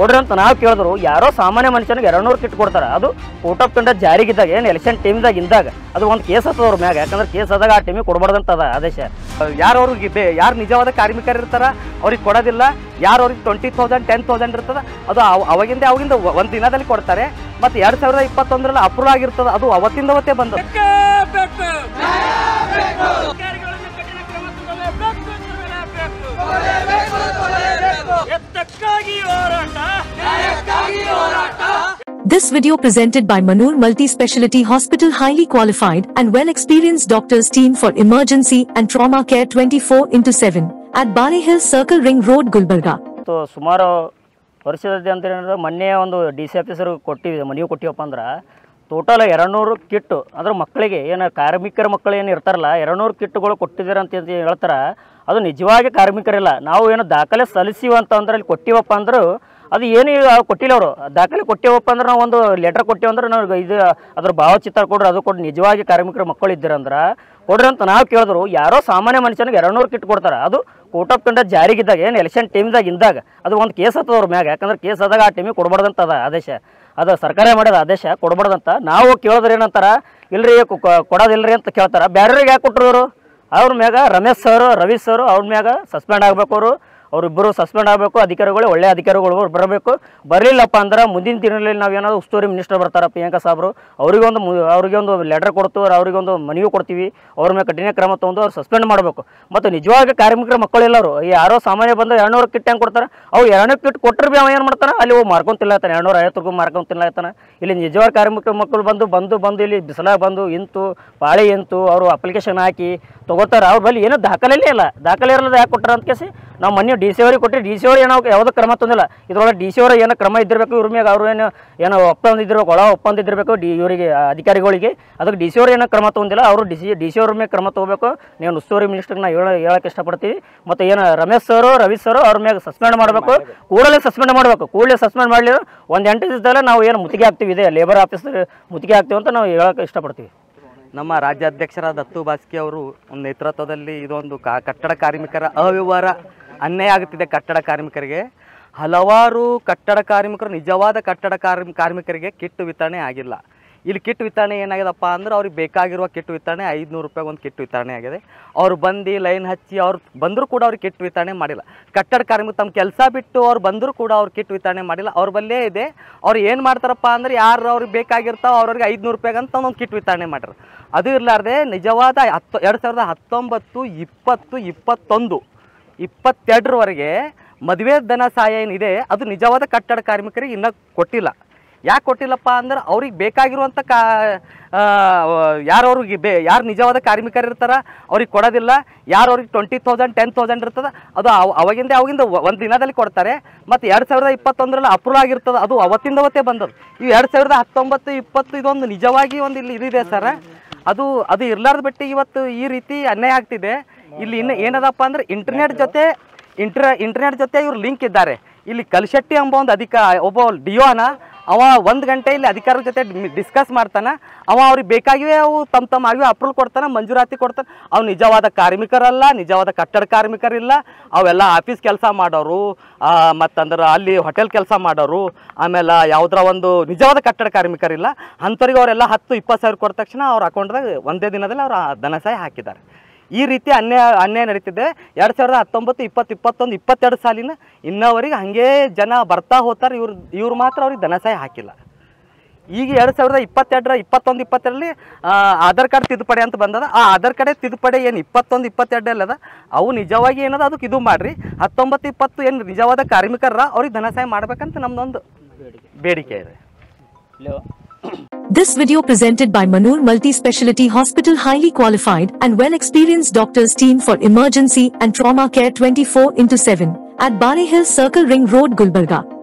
ಕೊಡ್ರಿ ಅಂತ ನಾವು ಕೇಳಿದ್ರು ಯಾರೋ ಸಾಮಾನ್ಯ ಮನುಷ್ಯನಿಗೆ ಎರಡು ನೂರು ಕಿಟ್ ಕೊಡ್ತಾರೆ ಅದು ಕೋರ್ಟ್ ಆಫ್ ಕಂಡಕ್ಟ್ ಜಾರಿಗಿದ್ದಾಗ ಏನು ಎಲೆಕ್ಷನ್ ಟೀಮ್ದಾಗ ಇದ್ದಾಗ ಅದು ಒಂದು ಕೇಸ್ ಹತ್ತದ ಅವ್ರ ಮ್ಯಾಗ ಯಾಕಂದ್ರೆ ಕೇಸ್ ಆದಾಗ ಆ ಟೀಮಿಗೆ ಕೊಡ್ಬಾರ್ದಂತ ಅದ ಆದೇಶ ಯಾರು ಅವ್ರಿಗೆ ಬೇ ಯಾರು ನಿಜವಾದ ಕಾರ್ಮಿಕರು ಇರ್ತಾರ ಅವ್ರಿಗೆ ಕೊಡೋದಿಲ್ಲ ಯಾರು ಅವ್ರಿಗೆ ಟ್ವೆಂಟಿ ತೌಸಂಡ್ ಟೆನ್ ತೌಸಂಡ್ ಇರ್ತದ ಅದು ಅವ- ಅವಾಗಿಂದ ಅವಾಗಿಂದ ಒಂದು ದಿನದಲ್ಲಿ ಕೊಡ್ತಾರೆ ಮತ್ತು ಎರಡು ಸಾವಿರದ ಇಪ್ಪತ್ತೊಂದರಲ್ಲಿ ಅಪ್ರೂವ್ ಆಗಿರ್ತದೆ ಅದು ಅವತ್ತಿಂದ ಅವತ್ತೇ ಬಂದದ್ದು ಅಧಿಕಾರಿಗಳನ್ನು ಕಠಿಣ ಕ್ರಮ ತಗೊಳ್ಳಬೇಕು ತಗೊಳ್ಳಬೇಕು ಎತ್ತಕ್ಕಾಗಿ ಹೋರಾಟ This video presented by Manur Multi-Speciality Hospital highly qualified and well-experienced doctors team for emergency and trauma care 24 into 7 at Bari Hill Circle Ring Road, Gulbarga. ಮತ್ತು ಸುಮಾರು ವರ್ಷದ ಅಂತ ಹೇಳಿದ್ರೆ ಮೊನ್ನೆ ಒಂದು ಡಿ ಸಿ ಆಫೀಸರ್ ಕೊಟ್ಟಿವಿ ಮನೆಗೆ ಕೊಟ್ಟಿವಪ್ಪ ಅಂದ್ರೆ ಟೋಟಲ್ ಎರಡು ನೂರು ಕಿಟ್ಟು ಅಂದ್ರೆ ಮಕ್ಕಳಿಗೆ ಏನು ಕಾರ್ಮಿಕರ ಮಕ್ಕಳು ಏನು ಇರ್ತಾರಲ್ಲ ಎರಡು ನೂರು ಕಿಟ್ಟುಗಳು ಕೊಟ್ಟಿದ್ದೀರ ಅಂತ ಅಂತ ಹೇಳ್ತಾರೆ ಅದು ನಿಜವಾಗಿ ಕಾರ್ಮಿಕರಿಲ್ಲ ನಾವು ಏನು ದಾಖಲೆ ಸಲ್ಲಿಸಿವ ಅಂತ ಅಂದ್ರೆ ಅಲ್ಲಿ ಕೊಟ್ಟಿವಪ್ಪ ಅಂದ್ರು ಅದು ಏನು ಈಗ ಕೊಟ್ಟಿಲ್ಲ ಅವರು ದಾಖಲೆ ಕೊಟ್ಟಿವಪ್ಪ ಅಂದ್ರೆ ನಾವು ಒಂದು ಲೆಟರ್ ಕೊಟ್ಟಿವಿ ಅಂದ್ರೆ ನಾವು ಇದು ಅದ್ರ ಭಾವಚಿತ್ರ ಕೊಡ್ರಿ ಅದು ಕೊಟ್ಟು ನಿಜವಾಗಿ ಕಾರ್ಮಿಕರ ಮಕ್ಕಳು ಇದ್ದೀರಂದ್ರೆ ಕೊಡ್ರಿ ಅಂತ ನಾವು ಕೇಳಿದ್ರು ಯಾರೋ ಸಾಮಾನ್ಯ ಮನುಷ್ಯನಿಗೆ ಎರಡು ನೂರು ಕಿಟ್ ಕೊಡ್ತಾರೆ ಅದು ಕೋರ್ಟ್ ಆಫ್ ಕಂಡಕ್ಟ್ ಜಾರಿಗಿದ್ದಾಗ ಏನು ಎಲೆಕ್ಷನ್ ಟೀಮ್ದಾಗ ಇದ್ದಾಗ ಅದು ಒಂದು ಕೇಸ್ ಹತ್ತದ ಅವ್ರ ಮ್ಯಾಗ ಯಾಕಂದ್ರೆ ಕೇಸ್ ಆದಾಗ ಆ ಟೀಮಿಗೆ ಕೊಡ್ಬಾರ್ದಂತ ಅದ ಆದೇಶ ಅದು ಸರ್ಕಾರ ಮಾಡಿದ ಆದೇಶ ಕೊಡ್ಬಾರ್ದಂತ ನಾವು ಕೇಳಿದ್ರೆ ಏನಂತಾರ ಇಲ್ರಿ ಕೊ- ಕೊ- ಕೊಡೋದಿಲ್ರಿ ಅಂತ ಕೇಳ್ತಾರ ಬೇರೆಯವ್ರಿಗೆ ಯಾಕೆ ಕೊಟ್ಟರು ಅವರು ಅವ್ರ ಮ್ಯಾಗ ರಮೇಶ್ ಸರ್ ರವಿ ಸರ್ ಅವ್ರ ಮ್ಯಾಗ ಸಸ್ಪೆಂಡ್ ಆಗ್ಬೇಕು ಅವರು ಅವರಿಬ್ಬರು ಸಸ್ಪೆಂಡ್ ಆಗಬೇಕು ಅಧಿಕಾರಿಗಳು ಒಳ್ಳೆ ಅಧಿಕಾರಿಗಳು ಬರಬೇಕು ಬರಲಿಲ್ಲಪ್ಪ ಅಂದ್ರೆ ಮುಂದಿನ ದಿನಗಳಲ್ಲಿ ನಾವು ಏನಾದ್ರು ಉಸ್ತುವಾರಿ ಮಿನಿಸ್ಟರ್ ಬರ್ತಾರ ಪ್ರಿಯಾಂಕಾ ಸಾಬ್ರು ಅವರಿಗೊಂದು ಮು- ಅವ್ರಿಗೆ ಒಂದು ಲೆಟರ್ ಕೊಡ್ತು ಅವರಿಗೊಂದು ಮನವಿ ಕೊಡ್ತೀವಿ ಅವ್ರ ಮೇಲೆ ಕಠಿಣ ಕ್ರಮ ತೊಗೊಂಡು ಅವ್ರು ಸಸ್ಪೆಂಡ್ ಮಾಡಬೇಕು ಮತ್ತು ನಿಜವಾಗಿ ಕಾರ್ಮಿಕರ ಮಕ್ಕಳು ಎಲ್ಲರೂ ಈ ಯಾರೋ ಸಾಮಾನ್ಯ ಬಂದು ಎರಡ್ನೂರು ಕಿಟ್ ಹೆಂಗೆ ಕೊಡ್ತಾರೆ ಅವು ಎರಡ್ನೂರು ಕಿಟ್ ಕೊಟ್ಟರೆ ಬಿ ಅವ ಏನು ಮಾಡ್ತಾನೆ ಅಲ್ಲಿ ಹೋಗಿ ಮಾರ್ಕೊಂತಿಲ್ಲ ಆಯ್ತಾನೆ ಎರಡ್ನೂರ ಐವತ್ತು ರೂಪಾಯಿ ಮಾರ್ಕೊಂತಿಲ್ಲ ಆಯ್ತಾನೆ ಇಲ್ಲಿ ನಿಜವಾದ ಕಾರ್ಮಿಕರ ಮಕ್ಕಳು ಬಂದು ಬಂದು ಬಂದು ಇಲ್ಲಿ ಬಿಸಿಲಾಗ ಬಂದು ಇಂತು ಪಾಳಿ ಇಂತು ಅವರು ಅಪ್ಲಿಕೇಶನ್ ಹಾಕಿ ತಗೋತಾರೆ ಅವ್ರ ಬಳಿ ಏನೋ ದಾಖಲೆಯಲ್ಲೇ ಇಲ್ಲ ದಾಖಲೆ ಇರಲ್ಲ ಯಾಕೆ ಕೊಟ್ಟಾರ ಅಂತ ಕೇಸಿ ನಾವು ಮೊನ್ನೆ ಡಿ ಸಿ ಅವ್ರಿಗೆ ಕೊಟ್ಟು ಡಿ ಸಿ ಅವ್ರು ಏನೋ ಯಾವುದೋ ಕ್ರಮ ತಂದಿಲ್ಲ ಇದ್ರೊಳಗೆ ಡಿ ಸಿ ಅವ್ರ ಏನೋ ಕ್ರಮ ಇದ್ದಿರಬೇಕು ಇವ್ರ ಮ್ಯಾಗ ಅವ್ರು ಏನು ಏನೋ ಒಪ್ಪಂದ ಇದ್ದಿರ್ಬೇಕು ಒಳ ಒಪ್ಪಂದ ಇದ್ದಿರಬೇಕು ಡಿ ಇವರಿಗೆ ಅಧಿಕಾರಿಗಳಿಗೆ ಅದಕ್ಕೆ ಡಿ ಸಿ ಅವ್ರು ಏನೋ ಕ್ರಮ ತೊಗೊಂಡಿಲ್ಲ ಅವರು ಡಿ ಸಿ ಡಿ ಸಿ ಅವ್ರ ಮೇಲೆ ಕ್ರಮ ತೊಗೋಬೇಕು ನೀವು ಉಸ್ತುವಾರಿ ಮಿನಿಸ್ಟರ್ನ ಹೇಳ ಹೇಳಕ್ಕೆ ಇಷ್ಟಪಡ್ತೀವಿ ಮತ್ತು ಏನು ರಮೇಶ್ ಸರ್ ರವಿ ಸರ್ ಅವ್ರ ಮ್ಯಾಗ ಸಸ್ಪೆಂಡ್ ಮಾಡಬೇಕು ಕೂಡಲೇ ಸಸ್ಪೆಂಡ್ ಮಾಡಬೇಕು ಕೂಡಲೇ ಸಸ್ಪೆಂಡ್ ಮಾಡಲಿ ಒಂದು ಎಂಟು ದಿವಸದಲ್ಲೇ ನಾವು ಏನು ಮುತ್ತಿಗೆ ಹಾಕ್ತೀವಿ ಇದೆ ಲೇಬರ್ ಆಫೀಸ್ ಮುತ್ತಿಗೆ ಹಾಕ್ತೀವಿ ಅಂತ ನಾವು ಹೇಳಕ್ಕೆ ಇಷ್ಟಪಡ್ತೀವಿ ನಮ್ಮ ರಾಜ್ಯಾಧ್ಯಕ್ಷರಾದ ದತ್ತು ಬಾಸ್ಕಿ ಅವರು ಒಂದು ನೇತೃತ್ವದಲ್ಲಿ ಇದೊಂದು ಕಾ ಕಟ್ಟಡ ಕಾರ್ಮಿಕರ ಅವ್ಯವಹಾರ ಅನ್ಯಾಯ ಆಗುತ್ತಿದೆ ಕಟ್ಟಡ ಕಾರ್ಮಿಕರಿಗೆ ಹಲವಾರು ಕಟ್ಟಡ ಕಾರ್ಮಿಕರು ನಿಜವಾದ ಕಟ್ಟಡ ಕಾರ್ಮಿ ಕಾರ್ಮಿಕರಿಗೆ ಕಿಟ್ ವಿತರಣೆ ಆಗಿಲ್ಲ ಇಲ್ಲಿ ಕಿಟ್ ವಿತರಣೆ ಏನಾಗ್ಯದಪ್ಪ ಅಂದ್ರೆ ಅವ್ರಿಗೆ ಬೇಕಾಗಿರುವ ಕಿಟ್ ವಿತರಣೆ ಐದುನೂರು ರೂಪಾಯಿ ಒಂದು ಕಿಟ್ ವಿತರಣೆ ಆಗಿದೆ ಅವ್ರು ಬಂದು ಲೈನ್ ಹಚ್ಚಿ ಅವ್ರು ಬಂದರೂ ಕೂಡ ಅವ್ರಿಗೆ ಕಿಟ್ ವಿತರಣೆ ಮಾಡಿಲ್ಲ ಕಟ್ಟಡ ಕಾರ್ಮಿಕ ತಮ್ಮ ಕೆಲಸ ಬಿಟ್ಟು ಅವ್ರು ಬಂದರೂ ಕೂಡ ಅವ್ರು ಕಿಟ್ ವಿತರಣೆ ಮಾಡಿಲ್ಲ ಅವ್ರ ಬಲ್ಲೇ ಇದೆ ಅವ್ರು ಏನು ಮಾಡ್ತಾರಪ್ಪ ಅಂದ್ರೆ ಯಾರು ಅವ್ರಿಗೆ ಬೇಕಾಗಿರ್ತಾವ ಅವ್ರವ್ರಿಗೆ ಐದುನೂರು ರೂಪಾಯಿಗೆ ಅಂತ ಒಂದು ಕಿಟ್ ವಿತರಣೆ ಮಾಡ್ಯಾರ ಅದು ಇರಲಾರ್ದೆ ನಿಜವಾದ ಹತ್ತು ಎರಡು ಸಾವಿರದ ಹತ್ತೊಂಬತ್ತು ಇಪ್ಪತ್ತು ಇಪ್ಪತ್ತೊಂದು ಇಪ್ಪತ್ತೆರಡರವರೆಗೆ ಮದುವೆ ಧನ ಸಹಾಯ ಏನಿದೆ ಅದು ನಿಜವಾದ ಕಟ್ಟಡ ಕಾರ್ಮಿಕರಿಗೆ ಇನ್ನೂ ಕೊಟ್ಟಿಲ್ಲ ಯಾಕೆ ಕೊಟ್ಟಿಲ್ಲಪ್ಪ ಅಂದ್ರೆ ಅವ್ರಿಗೆ ಬೇಕಾಗಿರುವಂಥ ಕಾ ಯಾರು ಅವ್ರಿಗೆ ಬೇ ಯಾರು ನಿಜವಾದ ಕಾರ್ಮಿಕರು ಇರ್ತಾರ ಅವ್ರಿಗೆ ಕೊಡೋದಿಲ್ಲ ಯಾರು ಅವ್ರಿಗೆ ಟ್ವೆಂಟಿ ತೌಸಂಡ್ ಟೆನ್ ತೌಸಂಡ್ ಇರ್ತದೆ ಅದು ಅವ- ಅವಾಗಿಂದ ಅವಾಗಿಂದ ಒಂದು ದಿನದಲ್ಲಿ ಕೊಡ್ತಾರೆ ಮತ್ತು ಎರಡು ಸಾವಿರದ ಇಪ್ಪತ್ತೊಂದರಲ್ಲಿ ಅಪ್ರೂವ್ ಆಗಿರ್ತದೆ ಅದು ಅವತ್ತಿಂದ ಅವತ್ತೇ ಬಂದದ್ದು ಇವು ಎರಡು ಸಾವಿರದ ಹತ್ತೊಂಬತ್ತು ಇಪ್ಪತ್ತು ಇದೊಂದು ನಿಜವಾಗಿ ಒಂದು ಇಲ್ಲಿ ಇದಿದೆ ಸರ್ ಅದು ಅದು ಇರ್ಲಾರ್ದು ಬಿಟ್ಟು ಇವತ್ತು ಈ ರೀತಿ ಅನ್ಯಾಯ ಆಗ್ತಿದೆ ಇಲ್ಲಿ ಇನ್ನು ಏನದಪ್ಪ ಅಂದ್ರೆ ಇಂಟರ್ನೆಟ್ ಜೊತೆ ಇಂಟರ್ ಇಂಟರ್ನೆಟ್ ಜೊತೆ ಇವ್ರು ಲಿಂಕ್ ಇದ್ದಾರೆ ಇಲ್ಲಿ ಕಲ್ಶೆಟ್ಟಿ ಎಂಬ ಒಂದು ಅಧಿಕ ಒಬ್ಬ ಡಿಯೋನ ಅವ ಒಂದು ಗಂಟೆ ಇಲ್ಲಿ ಅಧಿಕಾರದ ಜೊತೆ ಡಿಸ್ಕಸ್ ಮಾಡ್ತಾನೆ ಅವ ಅವ್ರಿಗೆ ಬೇಕಾಗಿವೆ ಅವು ತಮ್ಮ ತಮ್ಮ ಆಗಿವೆ ಅಪ್ರೂವಲ್ ಕೊಡ್ತಾನೆ ಮಂಜೂರಾತಿ ಕೊಡ್ತಾನೆ ಅವು ನಿಜವಾದ ಕಾರ್ಮಿಕರಲ್ಲ ನಿಜವಾದ ಕಟ್ಟಡ ಕಾರ್ಮಿಕರಿಲ್ಲ ಅವೆಲ್ಲ ಆಫೀಸ್ ಕೆಲಸ ಮಾಡೋರು ಮತ್ತಂದ್ರೆ ಅಲ್ಲಿ ಹೋಟೆಲ್ ಕೆಲಸ ಮಾಡೋರು ಆಮೇಲೆ ಯಾವುದರ ಒಂದು ನಿಜವಾದ ಕಟ್ಟಡ ಕಾರ್ಮಿಕರಿಲ್ಲ ಅಂಥವ್ರಿಗೆ ಅವರೆಲ್ಲ ಹತ್ತು ಇಪ್ಪತ್ತು ಸಾವಿರ ಕೊಟ್ಟ ತಕ್ಷಣ ಅವ್ರ ಅಕೌಂಟ್ದಾಗ ಒಂದೇ ದಿನದಲ್ಲಿ ಅವ್ರ ಧನ ಸಹಾಯ ಹಾಕಿದ್ದಾರೆ ಈ ರೀತಿ ಅನ್ಯಾಯ ಅನ್ಯಾಯ ನಡೀತಿದೆ ಎರಡು ಸಾವಿರದ ಹತ್ತೊಂಬತ್ತು ಇಪ್ಪತ್ತು ಇಪ್ಪತ್ತೊಂದು ಇಪ್ಪತ್ತೆರಡು ಸಾಲಿನ ಇನ್ನವರೆಗೆ ಹಾಗೇ ಜನ ಬರ್ತಾ ಹೋಗ್ತಾರೆ ಇವ್ರು ಇವ್ರು ಮಾತ್ರ ಅವ್ರಿಗೆ ಧನ ಸಹಾಯ ಹಾಕಿಲ್ಲ ಈಗ ಎರಡು ಸಾವಿರದ ಇಪ್ಪತ್ತೆರಡರ ಇಪ್ಪತ್ತೊಂದು ಇಪ್ಪತ್ತೆರಡರಲ್ಲಿ ಆಧಾರ್ ಕಾರ್ಡ್ ತಿದ್ದುಪಡಿ ಅಂತ ಬಂದದ ಆ ಆಧಾರ್ ಕಾರ್ಡ್ ತಿದ್ದುಪಡಿ ಏನು ಇಪ್ಪತ್ತೊಂದು ಇಪ್ಪತ್ತೆರಡರಲ್ಲಿ ಅದ ಅವು ನಿಜವಾಗಿ ಏನದ ಅದಕ್ಕೆ ಇದು ಮಾಡಿರಿ ಹತ್ತೊಂಬತ್ತು ಇಪ್ಪತ್ತು ಏನು ನಿಜವಾದ ಕಾರ್ಮಿಕರ ಅವ್ರಿಗೆ ಧನ ಸಹಾಯ ಮಾಡ್ಬೇಕಂತ ನಮ್ದೊಂದು ಬೇಡಿಕೆ ಇದೆ This video presented by Manur Multi-Speciality Hospital highly qualified and well-experienced doctors team for emergency and trauma care 24 into 7 at Bari Hill Circle Ring Road, Gulbarga.